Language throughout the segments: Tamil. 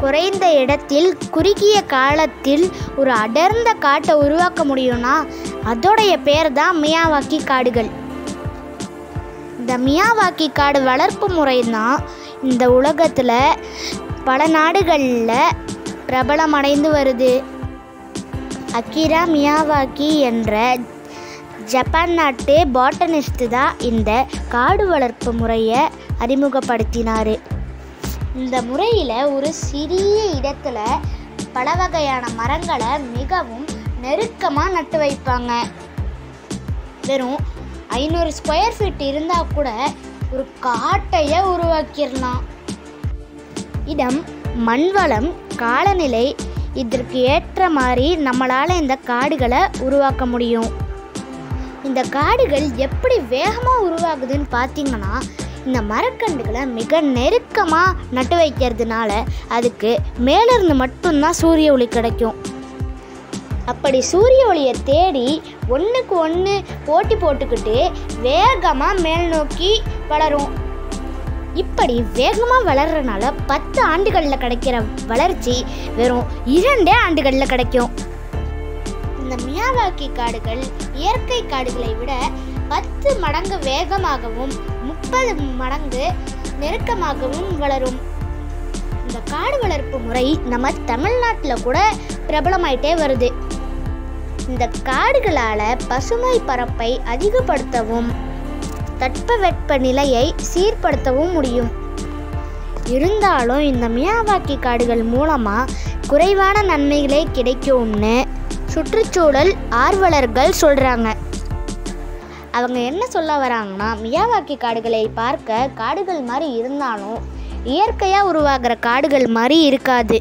குறைந்த இடத்தில் குறுகிய காலத்தில் ஒரு அடர்ந்த காட்டை உருவாக்க முடியும்னா அதோடைய பேர் தான் மியாவாக்கி காடுகள் இந்த மியாவாக்கி காடு வளர்ப்பு முறை தான் இந்த உலகத்தில் பல நாடுகளில் பிரபலமடைந்து வருது அகிரா மியாவாக்கி என்ற ஜப்பான் நாட்டு பாட்டனிஸ்ட் தான் இந்த காடு வளர்ப்பு முறையை அறிமுகப்படுத்தினார் இந்த முறையில் ஒரு சிறிய இடத்துல பல வகையான மரங்களை மிகவும் நெருக்கமாக நட்டு வைப்பாங்க வெறும் ஐநூறு ஸ்கொயர் ஃபீட் இருந்தால் கூட ஒரு காட்டையே உருவாக்கிடலாம் இடம் மண்வளம் காலநிலை இதற்கு ஏற்ற மாதிரி நம்மளால் இந்த காடுகளை உருவாக்க முடியும் இந்த காடுகள் எப்படி வேகமாக உருவாகுதுன்னு பார்த்தீங்கன்னா இந்த மரக்கன்றுகளை மிக நெருக்கமாக நட்டு வைக்கிறதுனால அதுக்கு மேலிருந்து மட்டும்தான் சூரிய ஒளி கிடைக்கும் அப்படி சூரிய ஒளியை தேடி ஒன்றுக்கு ஒன்று போட்டி போட்டுக்கிட்டு வேகமாக மேல் நோக்கி வளரும் இப்படி வேகமாக வளர்றனால பத்து ஆண்டுகளில் கிடைக்கிற வளர்ச்சி வெறும் இரண்டே ஆண்டுகளில் கிடைக்கும் இந்த மியாவாக்கி காடுகள் இயற்கை காடுகளை விட பத்து மடங்கு வேகமாகவும் முப்பது மடங்கு நெருக்கமாகவும் வளரும் இந்த காடு வளர்ப்பு முறை நம்ம தமிழ்நாட்டில் கூட பிரபலமாயிட்டே வருது இந்த காடுகளால் பசுமை பரப்பை அதிகப்படுத்தவும் தட்பவெட்ப நிலையை சீர்படுத்தவும் முடியும் இருந்தாலும் இந்த மியாவாக்கி காடுகள் மூலமாக குறைவான நன்மைகளே கிடைக்கும்னு சுற்றுச்சூழல் ஆர்வலர்கள் சொல்கிறாங்க அவங்க என்ன சொல்ல வராங்கன்னா மியாவாக்கி காடுகளை பார்க்க காடுகள் மாதிரி இருந்தாலும் இயற்கையாக உருவாகிற காடுகள் மாதிரி இருக்காது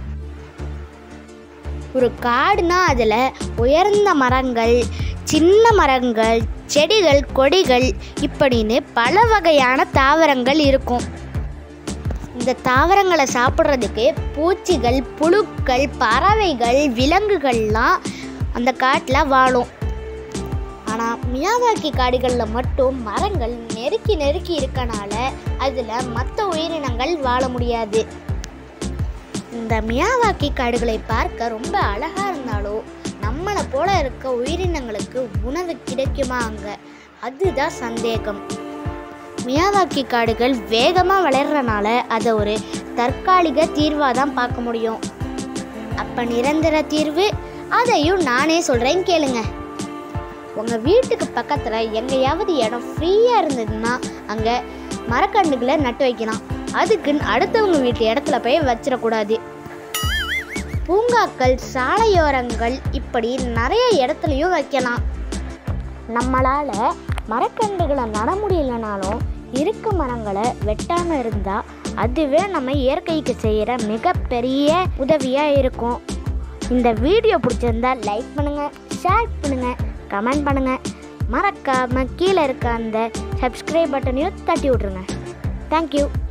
ஒரு காடுனா அதில் உயர்ந்த மரங்கள் சின்ன மரங்கள் செடிகள் கொடிகள் இப்படின்னு பல வகையான தாவரங்கள் இருக்கும் இந்த தாவரங்களை சாப்பிட்றதுக்கு பூச்சிகள் புழுக்கள் பறவைகள் விலங்குகள்லாம் அந்த காட்டில் வாழும் ஆனால் மியாவாக்கி காடுகளில் மட்டும் மரங்கள் நெருக்கி நெருக்கி இருக்கனால அதில் மற்ற உயிரினங்கள் வாழ முடியாது இந்த மியாவாக்கி காடுகளை பார்க்க ரொம்ப அழகா இருந்தாலும் நம்மளை போல இருக்க உயிரினங்களுக்கு உணவு கிடைக்குமா அங்க அதுதான் சந்தேகம் மியாவாக்கி காடுகள் வேகமாக வளர்றனால அதை ஒரு தற்காலிக தீர்வாக தான் பார்க்க முடியும் அப்போ நிரந்தர தீர்வு அதையும் நானே சொல்கிறேன் கேளுங்க உங்கள் வீட்டுக்கு பக்கத்தில் எங்கேயாவது இடம் ஃப்ரீயாக இருந்ததுன்னா அங்கே மரக்கன்றுகளை நட்டு வைக்கலாம் அதுக்குன்னு அடுத்தவங்க வீட்டு இடத்துல போய் வச்சிடக்கூடாது பூங்காக்கள் சாலையோரங்கள் இப்படி நிறைய இடத்துலையும் வைக்கலாம் நம்மளால் மரக்கன்றுகளை நட முடியலனாலும் இருக்க மரங்களை வெட்டாமல் இருந்தால் அதுவே நம்ம இயற்கைக்கு செய்கிற மிகப்பெரிய உதவியாக இருக்கும் இந்த வீடியோ பிடிச்சிருந்தா லைக் பண்ணுங்கள் ஷேர் பண்ணுங்கள் கமெண்ட் பண்ணுங்கள் மறக்காமல் கீழே இருக்க அந்த சப்ஸ்கிரைப் பட்டனையும் தட்டி விட்ருங்க தேங்க்யூ